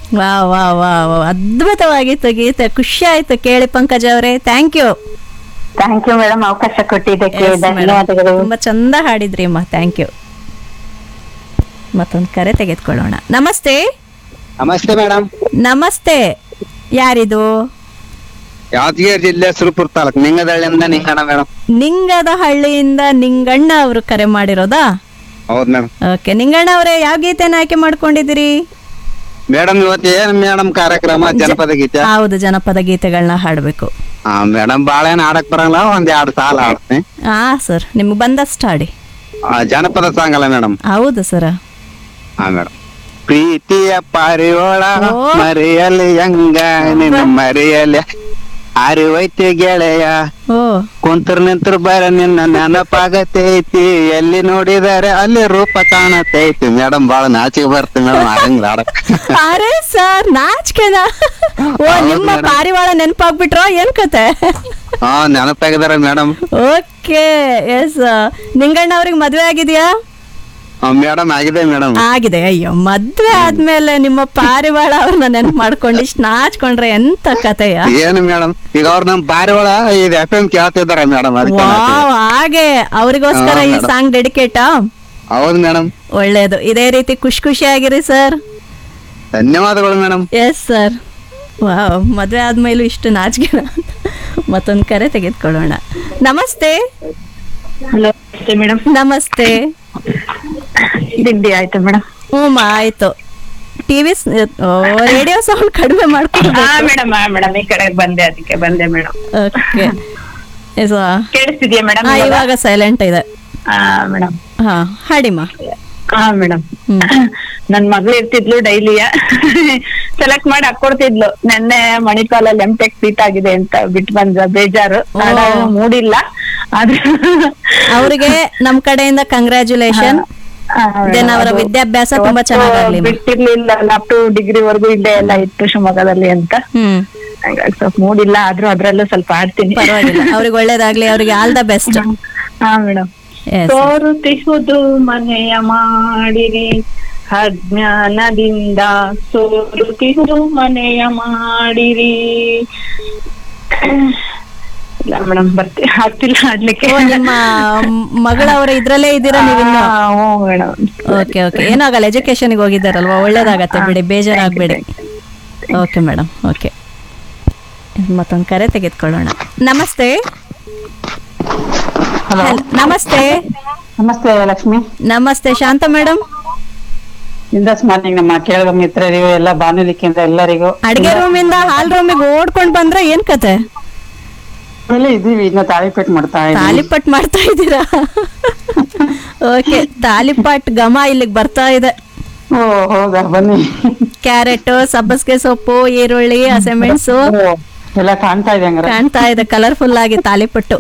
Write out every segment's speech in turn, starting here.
ವಾ ವಾ ವಾ ವಾ ಅದ್ಭುತವಾಗಿತ್ತು ಗೀತೆ ಖುಷಿ ಆಯ್ತು ಕೇಳಿ ಪಂಕಜ ಅವರೇ thank you thank you madam ಅವಕಾಶ ಕೊಟ್ಟಿದ್ದಕ್ಕೆ ಧನ್ಯವಾದಗಳು ತುಂಬಾ ಚಂದ ಹಾಡಿದ್ರಿ ಅಮ್ಮ ಥ್ಯಾಂಕ್ ಯು ಮತ್ತೊಂದು ಕರೆ ತೆಗೆದುಕೊಳ್ಳೋಣ ನಮಸ್ತೆ ನಮಸ್ತೆ ಮೇಡಮ್ ನಮಸ್ತೆ ಯಾರಿದು ಯಾದಗಿರಿ ಜಿಲ್ಲೆ ಸುರಪುರ ತಾಲೂಕು ನಿಂಗದಳ್ಳಿಯಿಂದ ನಿಂಗಣ ಮೇಡಮ್ ನಿಂಗದ ಹಳ್ಳಿಯಿಂದ ನಿಂಗಣ್ಣ ಅವರು ಕರೆ ಮಾಡಿರೋದಾ ಹೌದು ಮೇಡಮ್ ಓಕೆ ನಿಂಗಣ್ಣ ಅವರೇ ಯಾವ ಗೀತೆನ ಆಯ್ಕೆ ಮಾಡ್ಕೊಂಡಿದ್ದೀರಿ ಮೇಡಮ್ ಇವತ್ತು ಏನ್ ಮೇಡಮ್ ಕಾರ್ಯಕ್ರಮ ಜನಪದ ಗೀತೆ ಹೌದು ಜನಪದ ಗೀತೆಗಳನ್ನ ಹಾಡಬೇಕು ಹಾ ಮೇಡಮ್ ಬಾಳ ಏನ್ ಆಡಕ್ ಬರಂಗಿಲ್ಲ ಒಂದ್ ಎರಡು ಸಾಲ ಆಡ್ತೀನಿ ಹಾ ಸರ್ ನಿಮ್ಗೆ ಬಂದಷ್ಟು ಹಾಡಿ ಆ, ಜನಪದ ಸಾಂಗ್ ಅಲ್ಲ ಮೇಡಮ್ ಹೌದು ಸರ್ ಹಾ ಮೇಡಮ್ ಪ್ರೀತಿಯ ಪಾರಿವಾಳ ಓ. ಮರೆಯಲಿ ಹೆಂಗ ನಿನ್ನ ಮರೆಯಲಿ ಅರಿವೈತಿ ಗೆಳೆಯ ಓ ಕುಂತರ್ ನಿಂತರ್ ಬರ ನಿನ್ನ ನೆನಪಾಗತೈತಿ ಎಲ್ಲಿ ನೋಡಿದರೆ ಅಲ್ಲಿ ರೂಪ ಕಾಣತೈತಿ ಮೇಡಮ್ ಬಾಳ ನಾಚಿಗೆ ಬರ್ತಿ ಮೇಡಮ್ ಆಗಂಗಿಲ್ಲ ಆಡಕ್ ಅರೆ ಸರ್ ನಾಚಿಕೆನಾ ಓ ಹೌದು ನಿಮ್ಮ madam. ಪಾರಿವಾಳ ನೆನಪಾಗ್ಬಿಟ್ರೋ ಏನ್ ಕತೆ ಹಾ ನೆನಪಾಗಿದಾರೆ ಮೇಡಮ್ ಓಕೆ ಎಸ್ ನಿಂಗಣ್ಣ ಅವ್ರಿಗೆ ಮದ್ವೆ ಆಗಿದ್ಯಾ ಮೇಡಮ್ ಆಗಿದೆ ಮೇಡಮ್ ಆಗಿದೆ ಅಯ್ಯೋ ಮದ್ವೆ ಆದ್ಮೇಲೆ ನಿಮ್ಮ ಪಾರಿವಾಳ ಅವ್ರನ್ನ ನೆನಪು ಮಾಡ್ಕೊಂಡು ಇಷ್ಟು ನಾಚ್ಕೊಂಡ್ರೆ ಎಂತ ಕತೆಯ ಏನು ಮೇಡಮ್ ಈಗ ಅವ್ರು ನಮ್ ಪಾರಿವಾಳ ಇದು ಎಫ್ ಎಂ ಕೇಳ್ತಿದಾರೆ ಮೇಡಮ್ ಅದಕ್ಕೆ ನಾಚಿಕೆ. ವಾವ್ ಹಾಗೆ ಅವ್ರಿಗೋಸ್ಕರ ಹಾ, ಈ madam. ಸಾಂಗ್ ಡೆಡಿಕೇಟಾ ಹೌದು ಮೇಡಮ್ ಒಳ್ಳೇದು ಇದೇ ರೀತಿ ಖುಷಿ ಖುಷಿಯಾಗಿರಿ ಸರ್ ಧನ್ಯವಾದಗಳು ಮೇಡಮ್ ಎಸ್ ಸರ್ ವಾವ್ ಮದುವೆ ಆದ್ಮೇಲೂ ಇಷ್ಟು ನಾಚಿಕೆ ಮತ್ತೊಂದು ಕರೆ ತೆಗೆದುಕೊಳ್ಳೋಣ ನಮಸ್ತೆ ಹಲೋ ಮೇಡಮ್ ನಮಸ್ತೆ ತಿಂಡಿ ಆಯ್ತು ಮೇಡಮ್ ಹ್ಞೂ ಆಯ್ತು ಟಿವಿ ರೇಡಿಯೋ ಸೌಂಡ್ ಕಡಿಮೆ ಹಾ ಮಾಡ್ಕೊಡ್ಬೇಕು ಮೇಡಮ್ ಹಾ ಮೇಡಮ್ ಈ ಕಡೆ ಬಂದೆ ಅದಕ್ಕೆ ಬಂದೆ ಮೇಡಮ್ ಓಕೆ ಕೇಳಿಸ್ತಿದ್ಯಾ ಮೇಡಮ್ ಇವಾಗ ಸೈಲೆಂಟ್ ಇದೆ ಹಾ ಮೇಡಮ್ ಹಾ ಹಾಡಿಮ್ಮ ಹಾ ಮೇಡಮ್ ಹ್ಮ್. ನನ್ ಮಗಳು ಇರ್ತಿದ್ಲು ಡೈಲಿಯ ಸೆಲೆಕ್ಟ್ ಮಾಡಿ ಹಾಕೊಡ್ತಿದ್ಲು ನೆನ್ನೆ ಮಣಿಪಾಲಲ್ಲಿ ಎಂ ಟೆಕ್ ಸೀಟ್ ಆಗಿದೆ ಅಂತ ಬಿಟ್ಟು ಬಂದ ಬೇಜಾರು ಓ. ನಾನು ಮೂಡಿಲ್ಲ ಆದ್ರೆ ಅವರಿಗೆ ನಮ್ ಕಡೆಯಿಂದ ಕಂಗ್ರ್ಯಾಚುಲೇಷನ್ ಹಾ, Then madam, ಅವರ ಅದು ವಿದ್ಯಾಭ್ಯಾಸ ತುಂಬಾ ಯಾವತ್ತೂ ಚೆನ್ನಾಗಾಗ್ಲಿ ma'am. ಬಿಟ್ಟಿರ್ಲಿಲ್ಲ ಅಪ್ ಟು ಡಿಗ್ರಿ ವರ್ಗು ಇಲ್ಲೇ ಎಲ್ಲ ಇತ್ತು ಶಿವಮೊಗ್ಗದಲ್ಲಿ ಅಂತ ಹ್ಮ್ ಹಾಗಾಗಿ ಸ್ವಲ್ಪ ಮೂಡಿಲ್ಲ ಆದ್ರೂ ಅದ್ರಲ್ಲೂ ಸ್ವಲ್ಪ ಆಡ್ತೀನಿ ಪರವಾಗಿಲ್ಲ ಅವ್ರಿಗೆ ಒಳ್ಳೇದಾಗ್ಲಿ ಅವ್ರಿಗೆ ಆಲ್ ದ ಬೆಸ್ಟ್ ಹಾ ಮೇಡಮ್ ಸೋರುತಿಹುದು ಮನೆಯ ಮಾಡಿರಿ ಅಜ್ಞಾನದಿಂದ ಸೋರುತಿಹುದು ಮನೆಯ ಮಾಡಿರಿ ಇಲ್ಲ ಮೇಡಮ್ ಬರ್ತಿ ಆಗ್ತಿಲ್ಲ ಆಡ್ಲಿಕ್ಕೆ ನಿಮ್ಮ ಮಗಳವರ ಇದ್ರಲ್ಲೇ ಇದ್ದೀರಾ ನೀವಿನ್ನು ಹ್ಞೂ ಮೇಡಮ್ ಓಕೆ ಓಕೆ ಏನಾಗಲ್ಲ ಎಜುಕೇಶನ್ಗೆ ಹೋಗಿದ್ದಾರಲ್ವಾ ಒಳ್ಳೇದಾಗತ್ತೆ ಬಿಡಿ ಬೇಜಾರಾಗಬೇಡಿ ಓಕೆ ಮೇಡಮ್ ಓಕೆ ಮತ್ತೊಂದು ಕರೆ ತೆಗೆದುಕೊಳ್ಳೋಣ ನಮಸ್ತೆ ಹಲೋ ಹಲ್- ನಮಸ್ತೆ ನಮಸ್ತೆ ಲಕ್ಷ್ಮಿ ನಮಸ್ತೆ ಶಾಂತ ಮೇಡಮ್ ಇಂದಸ್ ಮಾರ್ನಿಂಗ್ ನಮ್ಮ ಕೇಳುವ ಮಿತ್ರರಿಗೂ ಎಲ್ಲ ಬಾನುಲಿಕ್ಕಿಂದ ಎಲ್ಲರಿಗೂ ಅಡಿಗೆ ರೂಮಿಂದ ಹಾಲ್ ರೂಮಿಗೆ ಓಡ್ಕೊಂಡ್ ಬಂದ್ರೆ ಏನ್ ಕತೆ ಎಲ್ಲ ಇದೀವಿ ಇನ್ನ ತಾಳಿಪೇಟ್ ಮಾಡ್ತಾ ಇದ್ದೀವಿ ತಾಲಿಪಟ್ ಮಾಡ್ತಾ ಇದ್ದೀರಾ ಓಕೆ ತಾಲಿಪಟ್ ಘಮ ಇಲ್ಲಿಗೆ ಬರ್ತಾ ಇದೆ ಓ ಹೌದಾ ಬನ್ನಿ ಕ್ಯಾರೆಟ್ ಸಬ್ಬಸ್ಗೆ ಸೊಪ್ಪು ಈರುಳ್ಳಿ ಹಸಿಮೆಣಸು ಓ, ಎಲ್ಲ ಕಾಣ್ತಾ ಇದೆ ಹಂಗಾರೆ ಕಾಣ್ತಾ ಇದೆ ಕಲರ್ಫುಲ್ ಆಗಿ ತಾಲಿಪಟ್ಟು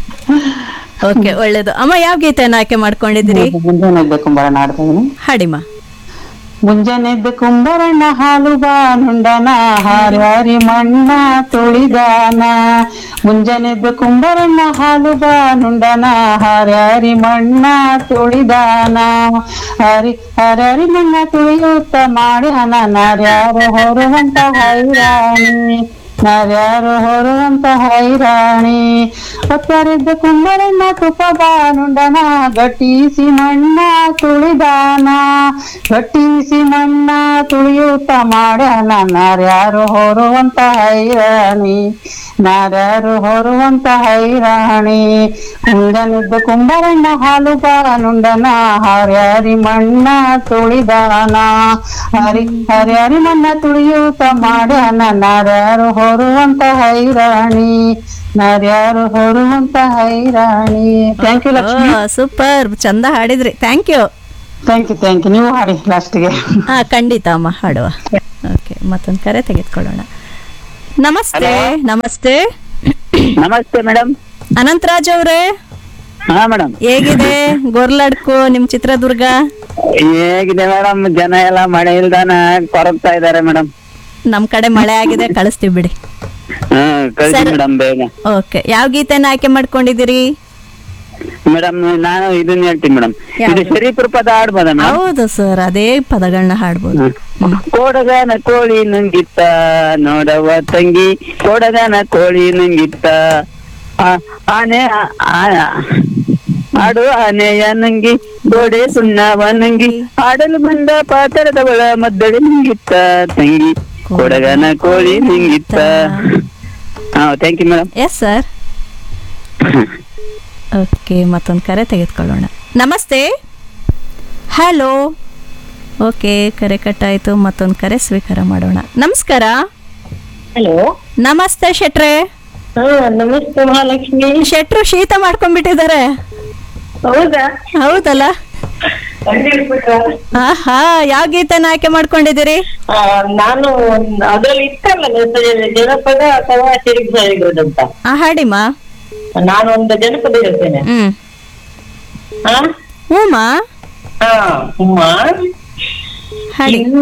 ಓಕೆ ಒಳ್ಳೇದು ಅಮ್ಮ ಯಾವ ಗೀತೆಯನ್ನು ಆಯ್ಕೆ ಮಾಡ್ಕೊಂಡಿದ್ದೀರಿ ಮುಂಜಾನೆ ಎದ್ದ ಕುಂಬಾರಣ್ಣ ಆಡ್ತಾ ಇದೀನಿ ಹಾಡಿಮ್ಮ ಮುಂಜಾನೆ ಎದ್ದ ಕುಂಬಾರಣ್ಣ ಹಾಲು ಬಾನುಂಡನ ಹಾರ್ಯಾರಿ ಮಣ್ಣ ತುಳಿದಾನ ಮುಂಜಾನೆ ಎದ್ದ ಕುಂಬಾರಣ್ಣ ಹಾಲು ಬಾನುಂಡನ ಹಾರ್ಯಾರಿ ಮಣ್ಣ ತುಳಿದಾನ ಹರಿ ಹರ್ಯಾರಿ ಮಣ್ಣ ತುಳಿಯುತ್ತ ಮಾಡ್ಯಾನ ನಾರ್ಯಾರು ಹೊರುವಂತ ಹೈರಾಣಿ ನಾವ್ಯಾರು ಹೊರುವಂತ ಹೈರಾಣಿ ಹೊತ್ತರಿದ್ದ ಕುಂಬಳಣ್ಣ ತುಪ್ಪ ಬಾನುಂಡನ ಗಟ್ಟಿಸಿ ಮಣ್ಣ ತುಳಿದಾನ ಗಟ್ಟಿಸಿ ಮಣ್ಣ ತುಳಿಯುತ್ತ ಮಾಡ್ಯಾನ ನಾರ್ಯಾರು ಹೊರುವಂತ ಹೈರಾಣಿ ನಾರ್ಯಾರು ಹೊರುವಂತ ಹೈರಾಣಿ ಕುಂದನಿದ್ದ ಕುಂಬಳಣ್ಣ ಹಾಲು ಬಾನುಂಡನ ಹರ್ಯಾರಿ ಮಣ್ಣ ತುಳಿದಾನ ಹರಿ ಹರ್ಯಾರಿ ಮಣ್ಣ ತುಳಿಯೂತ ಮಾಡ್ಯಾನ ನಾರ್ಯಾರು ಹೊರುವಂತ ಹೈರಾಣಿ ನಾರ್ಯಾರು ಹೊರುವಂತ ಹೈರಾಣಿ ಥ್ಯಾಂಕ್ ಯು ಲಕ್ಷ್ಮಿ ಸೂಪರ್ ಚಂದ ಹಾಡಿದ್ರಿ thank you thank you thank you ನೀವು ಹಾಡಿ ಲಾಸ್ಟ್ಗೆ ಹಾ ಖಂಡಿತ ಅಮ್ಮ ಹಾಡುವ ಓಕೆ ಮತ್ತೊಂದು ಕರೆ ತೆಗೆದುಕೊಳ್ಳೋಣ ನಮಸ್ತೆ ನಮಸ್ತೆ ನಮಸ್ತೆ ಮೇಡಮ್ ಅನಂತರಾಜ್ ಅವರೇ ಹಾ ಮೇಡಮ್ ಹೇಗಿದೆ ಗೊರ್ಲಡ್ಕು ನಿಮ್ ಚಿತ್ರದುರ್ಗ ಹೇಗಿದೆ ಮೇಡಮ್ ಜನ ಎಲ್ಲ ಮಳೆ ಇಲ್ದಾನ ಕೊರಗ್ತಾ ಇದಾರೆ ಮೇಡಮ್ ನಮ್ ಕಡೆ ಮಳೆ ಆಗಿದೆ ಕಳಿಸ್ತೀವಿ ಬಿಡಿ ಹಾ ಕಳ್ಸಿ ಸರ್. ಮೇಡಮ್ ಬೇಗ ಓಕೆ ಯಾವ ಗೀತೆನ ಆಯ್ಕೆ ಮಾಡ್ಕೊಂಡಿದ್ದೀರಿ ಮೇಡಮ್ ನಾನು ಇದನ್ನ ಹೇಳ್ತೀನಿ ಮೇಡಮ್ ಯಾವ್ದು? ಇದು ಶರೀಫ್ರ ಪದ ಆಡ್ಬೋದ ಮೇಡಮ್ ಹೌದು ಸರ್ ಅದೇ ಪದಗಳನ್ನ ಹಾಡ್ಬೋದು ಹ್ಮ್. ಕೋಡಗನ ಕೋಳಿ ನುಂಗಿತ್ತ ನೋಡವ ತಂಗಿ ಕೋಡಗನ ಕೋಳಿ ನುಂಗಿತ್ತ ಆ- ಆನೆ ಆ- ಆ- ಆಡು ಆನೆಯ ನುಂಗಿ ಗೋಡೆ ಸುಣ್ಣವ ನುಂಗಿ ಆಡಲು ಬಂದ ಪಾತರದವಳ ಮದ್ದಳೆ ನುಂಗಿತ್ತ ತಂಗಿ ಕೊಡಗನ ಕೋಳಿ ನುಂಗಿತ್ತ ಹಾ thank you madam yes sir okay ಮತ್ತೊಂದು ಕರೆ ತೆಗೆದುಕೊಳ್ಳೋಣ ನಮಸ್ತೆ ಹಲೋ ಓಕೆ ಕರೆ ಕಟ್ಟಾಯಿತು ಮತ್ತೊಂದು ಕರೆ ಸ್ವೀಕಾರ ಮಾಡೋಣ ನಮಸ್ಕಾರ ಹಲೋ ನಮಸ್ತೆ ಶೆಟ್ರೆ ಹಾ ನಮಸ್ತೆ ಮಹಾಲಕ್ಷ್ಮಿ ಶೆಟ್ರು ಶೀತ ಮಾಡ್ಕೊಂಡ್ಬಿಟ್ಟಿದ್ದಾರೆ ಹೌದಾ ಹೌದಲ್ಲ ಆಹಾ ಯಾವ ಗೀತೆನ ಆಯ್ಕೆ ಮಾಡ್ಕೊಂಡಿದ್ದೀರಿ ಆ, ನಾನು ಅದ್ರಲ್ಲಿ ಇತ್ತಲ್ಲ ಮೆಸೇಜ್ ಜನಪದ ಅಥವಾ ಸಿರಿಗ್ ಅಂತ ಆ ಹಾಡಿಮಾ ನಾನು ಒಂದು ಜನಪದ ಹೇಳ್ತೇನೆ ಹ್ಮ್ ಹಾ ಹ್ಞೂಮಾ ಹಾ ಉಮ್ಮ ಹಾಡಿ